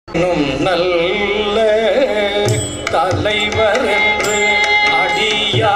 இன்னும் நல்ல தலைவர் என்று அடியா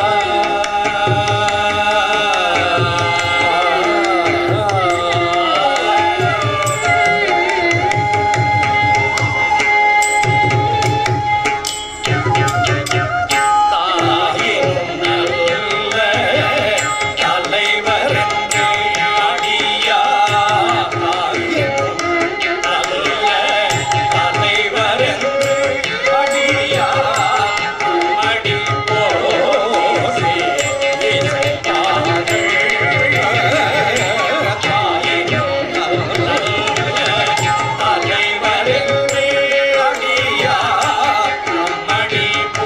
தாயினும் நல்ல தலைவர் என்று அடியா தாயினும் நல்ல தலைவர் என்று அடியா அடி போசி இசைத்தார்கள் தாயினும் நல்ல தலைவர் என்று அடியா அடி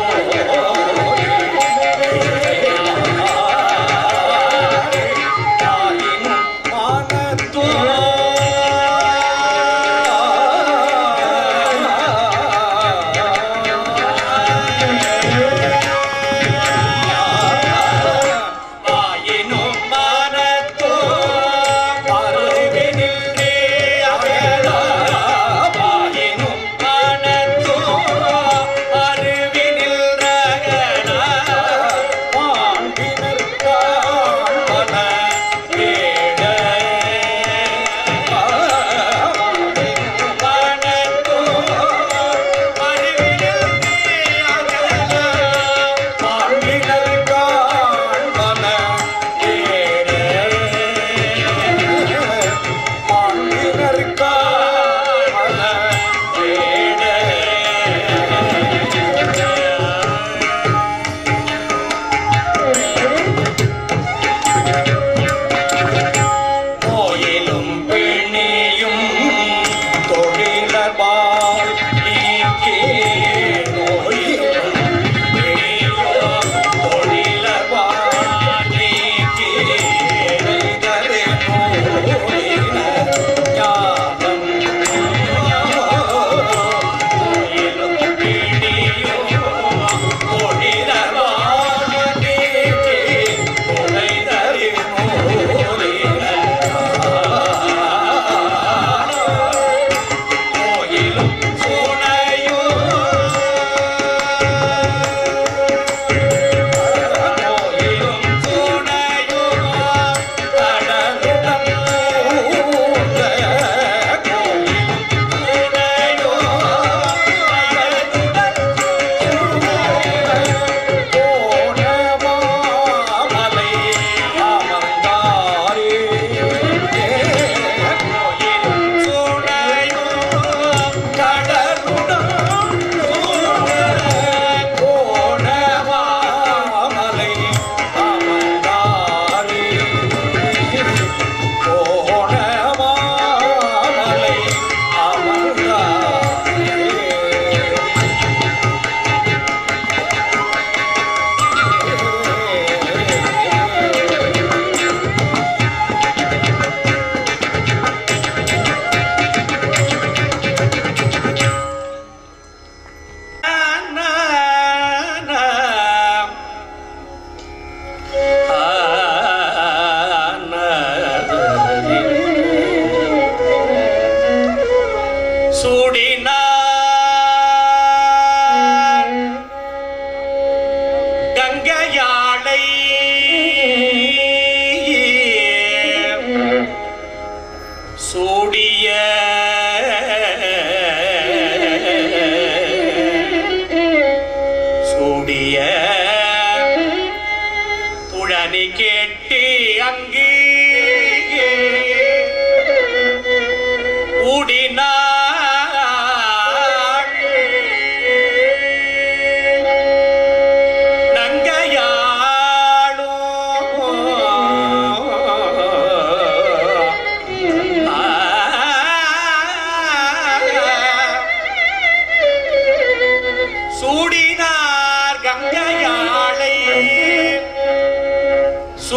வாயினும் மானத்தோ பருவினின்றே அகலா வாயினும் மானத்தோ அறிவினில் ரகனா பாண்டினர் காண்பன கேட மானத்தோ அறிவினில் அகலா பாண்டினர் காண்பன கேட பாண்டினர் காண்பன கேட கோயிலும் பிணியும் தொழிலபால் நீக்கே நோயிலும் பிணியும் தொழிலபால் நீக்கே நெய்தரு நோயின ஞானம் கோயிலும் பிணியும் தொழிலபால் நீக்கே நெய்தரு கோயிலும் சூனையும் கோயிலும் சூனையும் கடலுடன் ஊர்ந்த கோயிலும் சூனையும் கடலுடன் கோணமாமலை அமர்ந்தாரே கோயிலும் சூனையும் கடலுடன் கோணமாமலை அமர்ந்தாரே கோணமாமலை அமர்ந்தாரே சூடினார் கங்கையாளை சூடிய சூடிய துழனி கேட்டு அங்கு ஊடினாள் நங்கையாளும் சூடினார் கங்கையாளை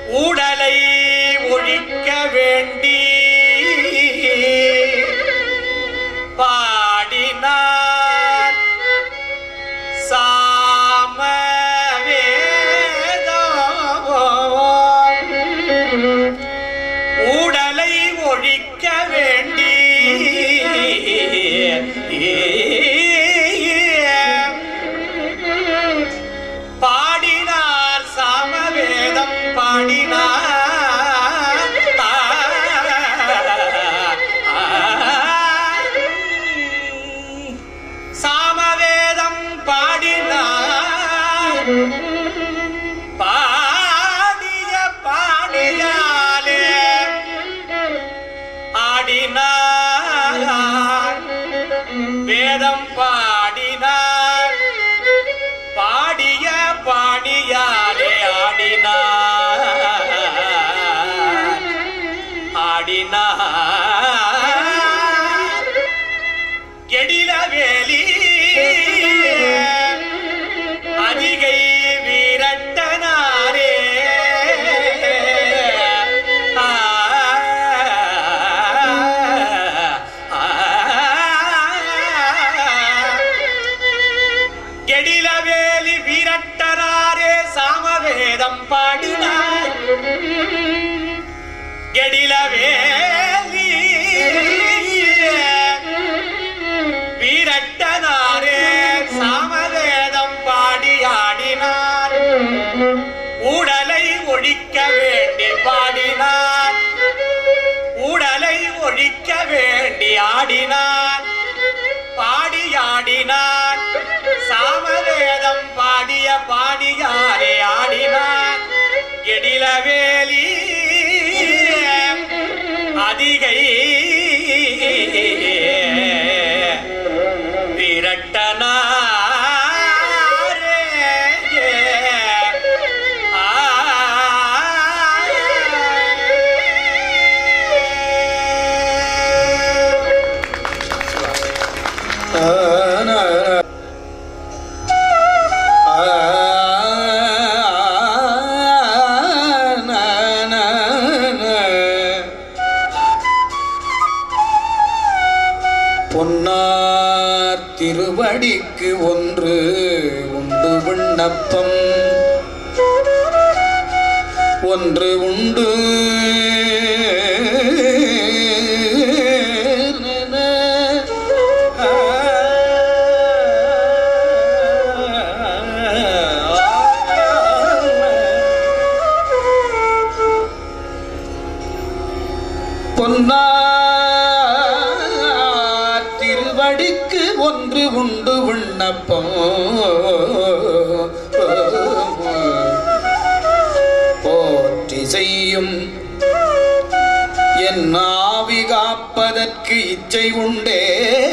ஊடலை ஒழிக்க வேண்டி பாடினார் சாம ஊடலை ஒழிக்க வேண்டி பாடினார் சாமவேதம் பாடினார் சாமவேதம் பாடினார் பாடிய பாடியாலே ஆடினார் வேதம் பாடினார் பாடிய பாடியாலே ஆடினார் ஆடினார் எடிலவேலி அதிகை வீரட்டனாரே ஆ, ஆ, கெடிலவேலி வீரட்டனாரே சாமவேதம் பாடினார் கெடிலவேலி வீரட்டனாரே சாமவேதம் பாடி ஆடினார் ஊடலை ஒழிக்க வேண்டி பாடினார் ஊடலை ஒழிக்க வேண்டி ஆடினார் பாடி ஆடினார் சாமவேதம் பாடிய பாடியாரே ஆடினார் எடிலவேலி அதிகை விரட்டனாரே பொன்னார் திருவடிக்கு ஒன்று உண்டு விண்ணப்பம் ஒன்று உண்டு பொன்னார் திருவடிக்கு ஒன்று உண்டு விண்ணப்பம் போற்றி செய்யும் என் ஆவி காப்பதற்கு இச்சை உண்டே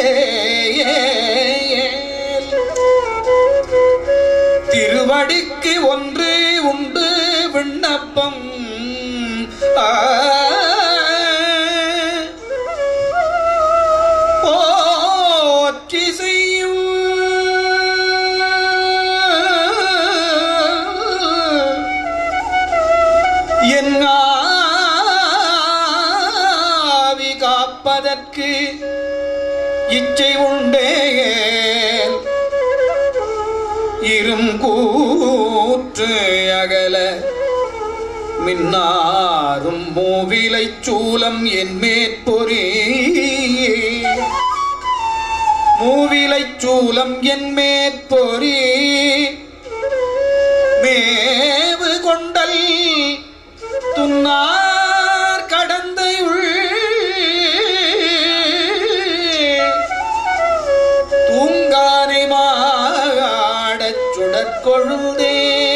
திருவடிக்கு ஒன்று உண்டு விண்ணப்பம் ஆ போற்றி செய்யும் என் ஆவி காப்பதற்கு இச்சை உண்டே இரும் கூற்று அகல மின்னாரும் மூவிலைச் சூலம் என் மேற்பொறி மூவிலைச் சூலம் என் மேற்பொறி மேவு கொண்டல் துன்னார் கடந்தையுள் தூங்கானை மாடச் சுடற்கொழுந்தே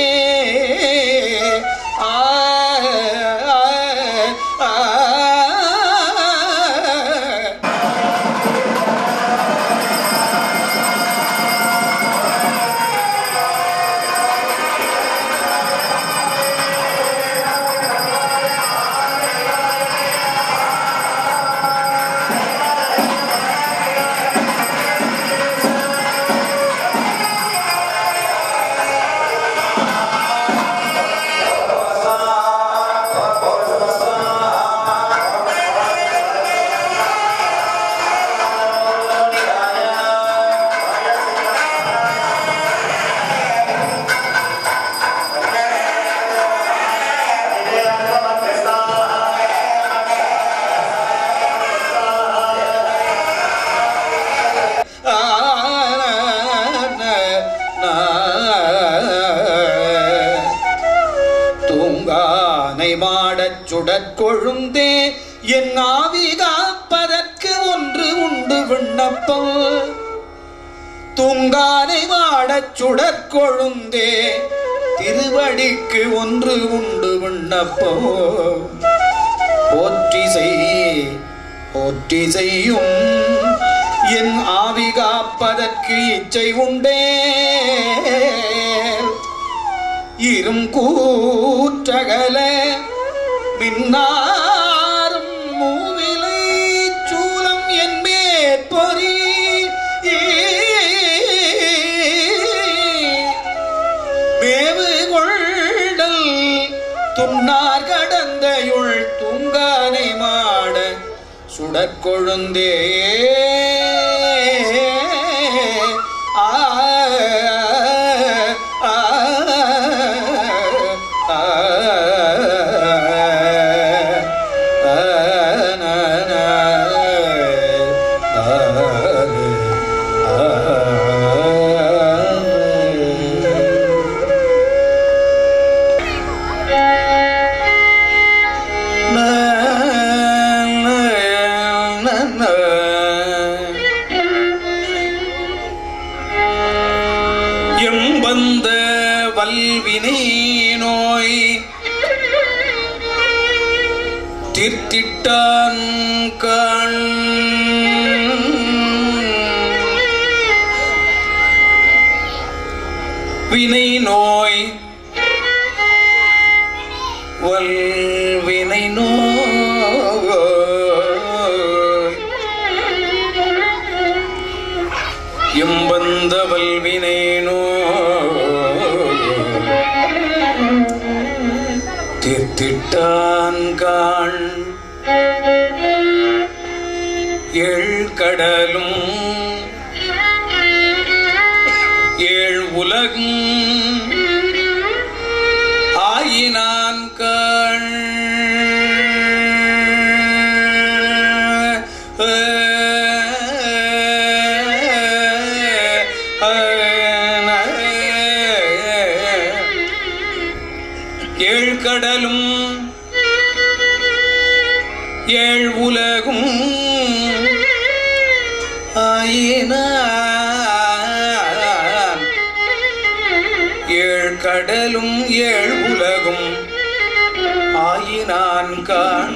ஆ ஆ, ஆ, ஆ. ஆ தூங்கானை மாடச் சுடற்கொழுந்தே என் ஆவி காப்பதற்கு ஒன்று உண்டு விண்ணப்பம் தூங்கானை மாடச் சுடற்கொழுந்தே திருவடிக்கு ஒன்று உண்டு விண்ணப்பம் போற்றி செய் போற்றி செய்யும் என் ஆவி காப்பதற்கு இச்சை உண்டே இரும் கூற்றகல மின்னாரும் மூவிலை சூலம் என் மேற்பொறி மேவு கொண்டல் துன்னார் கடந்தையுள் துங்கானை மாட சுடற்கொழுந்தே ஆ ஆ, ஆ, ஆ, நா, நா, ஆ, ஆ. எம்பந்த வல்வினை நோய் தீர்த்திட்டான் கண் வினை நோய் வல்வினை நோய் எம்பந்த வல்வினை நோய் தீர்த்திட்டான் காண் ஏழ்கடலும் ஏழ் உலகும் ஆயினான் கண் ஏழ் கடலும் ஏழ் உலகும் ஆயினான் ஏழ் கடலும் ஏழ் உலகும் ஆயினான் காண்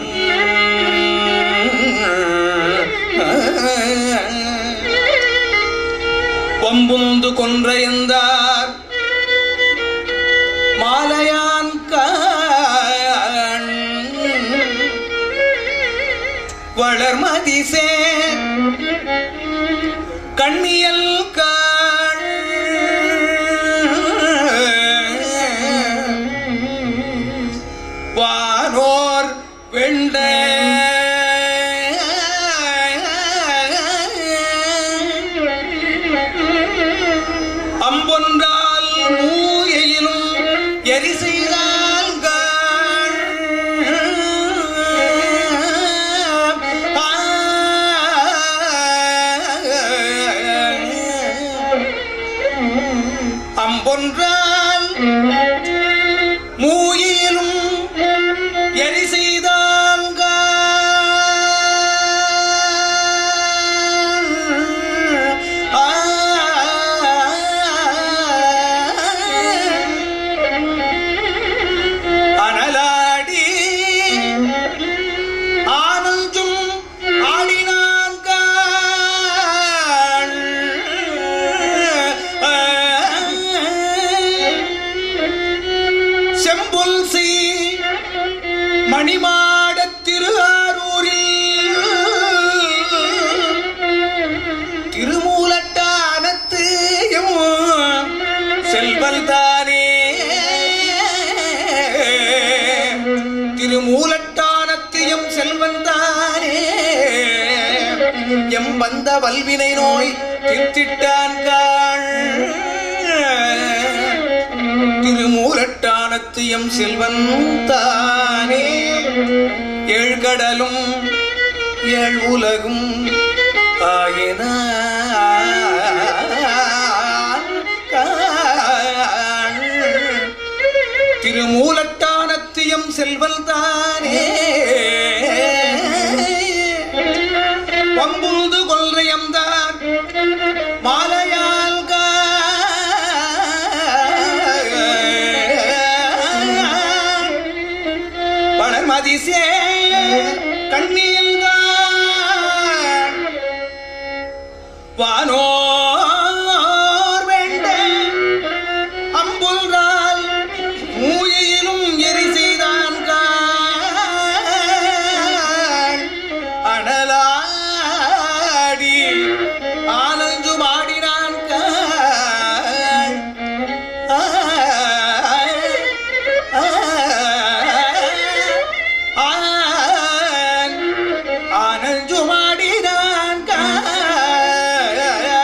பொம்புந்து கொன்றையந்தார் மாலையான் காண் வளர்மதிசே கண்ணியல் காண் வானோர் வெண்ட அம்பொன்றால் மூயையிலும் எரிசெய்தால் அம்பொன்றால் மூயிலும் எரி செய்தாங்க அனலாடி ஆனந்தும் ஆடினாங்க செம்புல் சி மணிமாடத் திருவாரூரில் திருமூலட்டானத்தையும் செல்வல் தானே திருமூலட்டானத்தையும் செல்வன் தானே எம் வந்த வல்வினை நோய் திருத்திட்டான் காள் திருமூலட்டானத்தியம் செல்வன் தானே ஏழ்கடலும் ஏழ் உலகும் ஆயின திருமூலட்டானத்தியம் செல்வல் தானே பம்புது கொல்றையம்தான் மாலையால் பணமதிசே கண்ணியல் வானோர் வேண்ட அம்புல்றால் மூயிலும் எரி செய்தான் அனலாடி ஆனஞ்சு மாடினான் காள். ஆன் ஆனஞ்சு மாடினான் காள்.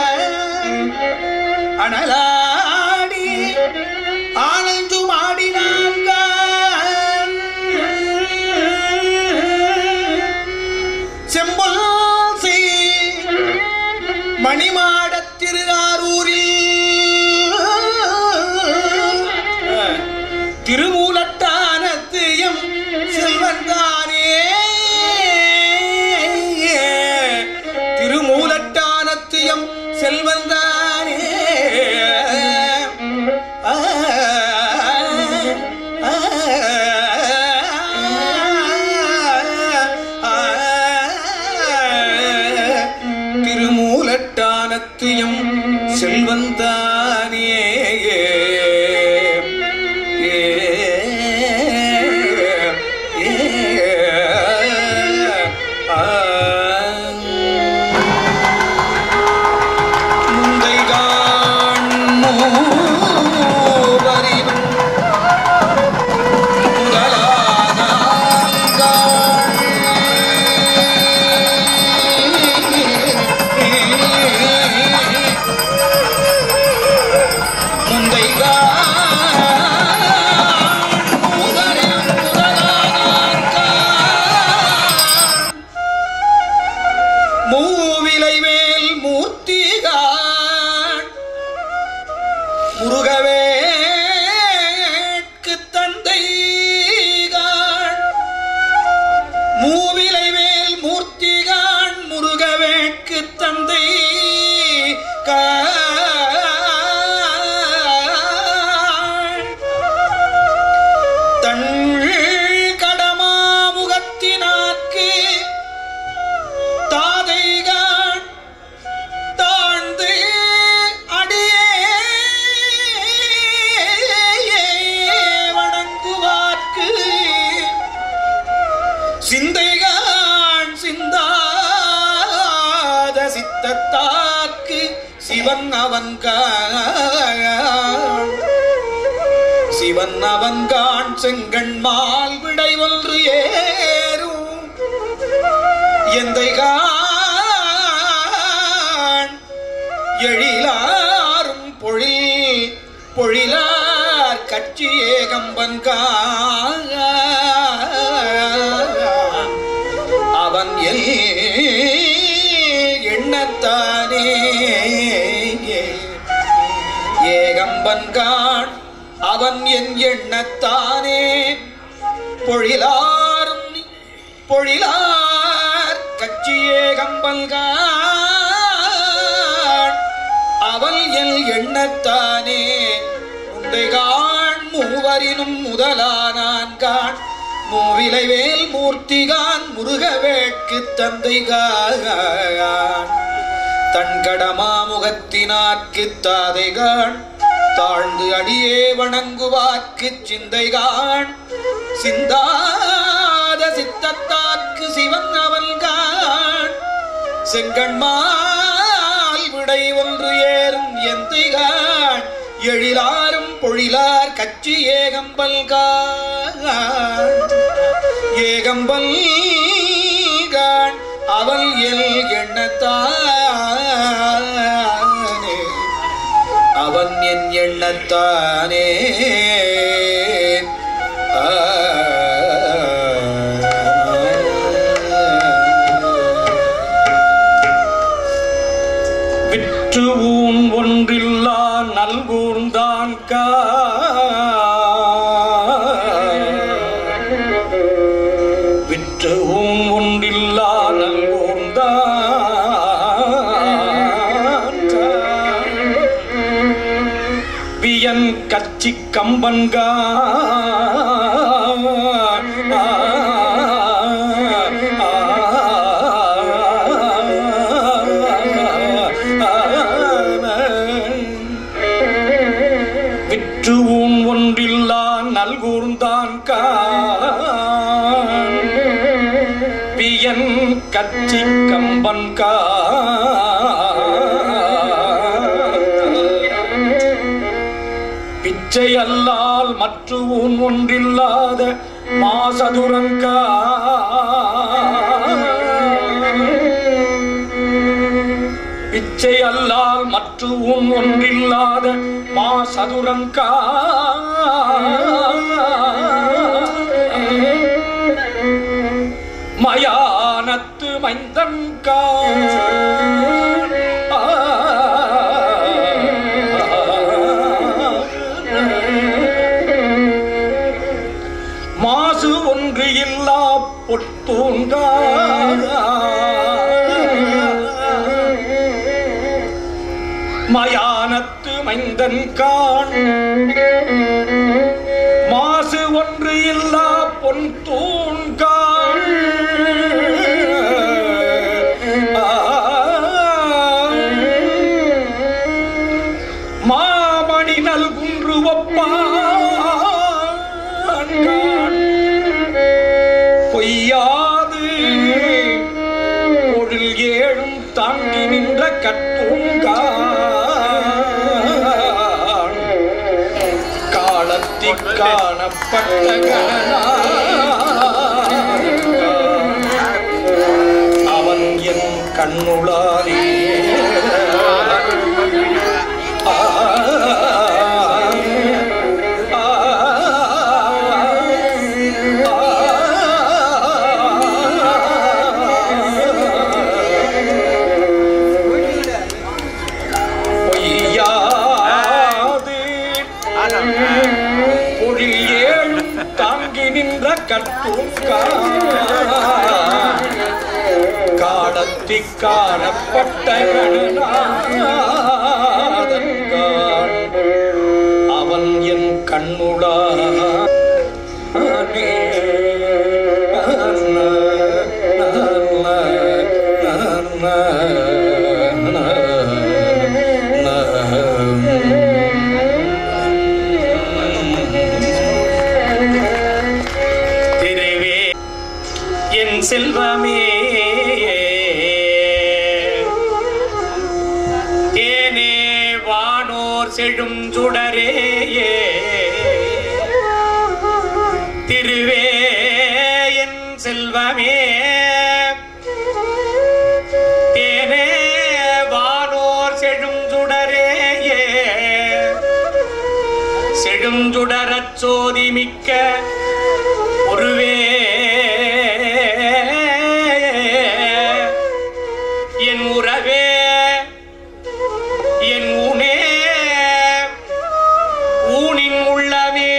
அனலாடி ஆனஞ்சு மாடினான் காள். செம்பொல் செய் மணிமாடத் திருஆரூரில் திருமூலட்டானத்தியம் செல்வந்தானே திருமூலட்டானத்தியம் செல்வந்தானே ஆ, ஆ, ஆ, திருமூலட்டானத்தியம் செல்வந்தானே முந்தைகான் மூவரிலும் மூவிலை மேல் மூர்த்திகான் முருகவேட்கு தந்தைகான் மூவிலை மேல் மூர்த்திகான் முருகவேட்கு தந்தை தன் கடமாமுகத்தினாக்கு தாதைகான் தாழ்ந்து அடியே வணங்குவார்க்கு சிந்தைகான் சிந்தாத சித்தத்தாக்கு சிவன் அவன்கான் சிவன் அவன்கான் செங்கண்மால் விடை ஒன்று ஏறும் எந்தைகான் எழிலாரும் பொழில் பொழிலார் கட்சி ஏகம்பன் அவன் எல் எண்ணத்தானே ஏகம்பன்கான் அவன் என் எண்ணத்தானே பொழிலாரும் பொழிலார் கட்சியே கம்பல்கான் அவள் எல் எண்ணத்தானே உண்டைகான் மூவரினும் முதலானான் கான் மூவிலை வேல் மூர்த்திகான் முருகவேட்கு தந்தைகான் தன் கடமாமுகத்தினார்க்கு தாதைகான் தாழ்ந்து அடியே வணங்குவார்க்கு சிந்தைகான் சிந்தாத சித்தத்தார்க்கு சிவன் அவன்கான் செங்கண்மால் விடை ஒன்று ஏறும் எந்தைகான் எழிலாரும் பொழிலார் கட்சி ஏகம்பல்கான் ஏகம்பல்கான் அவள் எல் எண்ணத்தானே அவன் என் எண்ணத்தானே ஆ. விற்று ஊன் ஒன்றில்லா நல்கூர்ந்தான் கம்பன்கா விற்று ஊன் ஒன்றில்லா நல்கூர்ந்தான் பியன் கச்சி கம்பன் பிச்சை அல்லால் மற்ற ஊன் ஒன்றில்லாத மாசதுரங்கா பிச்சை அல்லால் மற்ற ஊன் ஒன்றில்லாத மா சதுரங்கா மயானத்து மைந்தன்கா மாசு ஒன்று இல்லா பொத்தூங்கா மயானத்து மைந்தன் காண் மாசு ஒன்று இல்லா பொன் தூண்காள் மாமணி நல்குன்று ஒப்பான் காண். பொய்யாது பொருள் ஏழும் தாங்கி நின்ற கட்டுங்கான் காலத்தி காணப்பட்ட கணனான் அவன் என் கண்ணுளாரே ஆ, ஆ, பொய்யாது பொழில் ஏழும் தாங்கி நின்ற கட்டுங்கா காலத்தி காணப்பட்ட கணநாதன்கான் அவன் என் கண்ணுடா திருவே என் செல்வமே தேனே வானோர் செழும் சுடரே திருவே என் செல்வமே தேனே வானோர் செழும் சுடரே செழும் சுடரச் சோதி மிக்க ஒருவே என் உறவே என் ஊனே ஊனின் உள்ளமே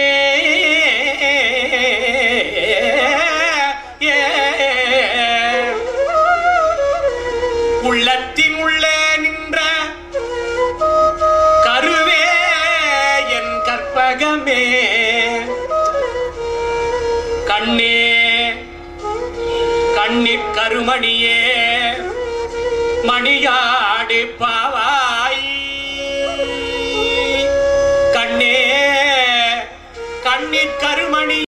உள்ளத்தின் உள்ளே நின்ற கருவே என் கற்பகமே கண்ணே கண்ணிற் கருமணியே மணியாடி பாவா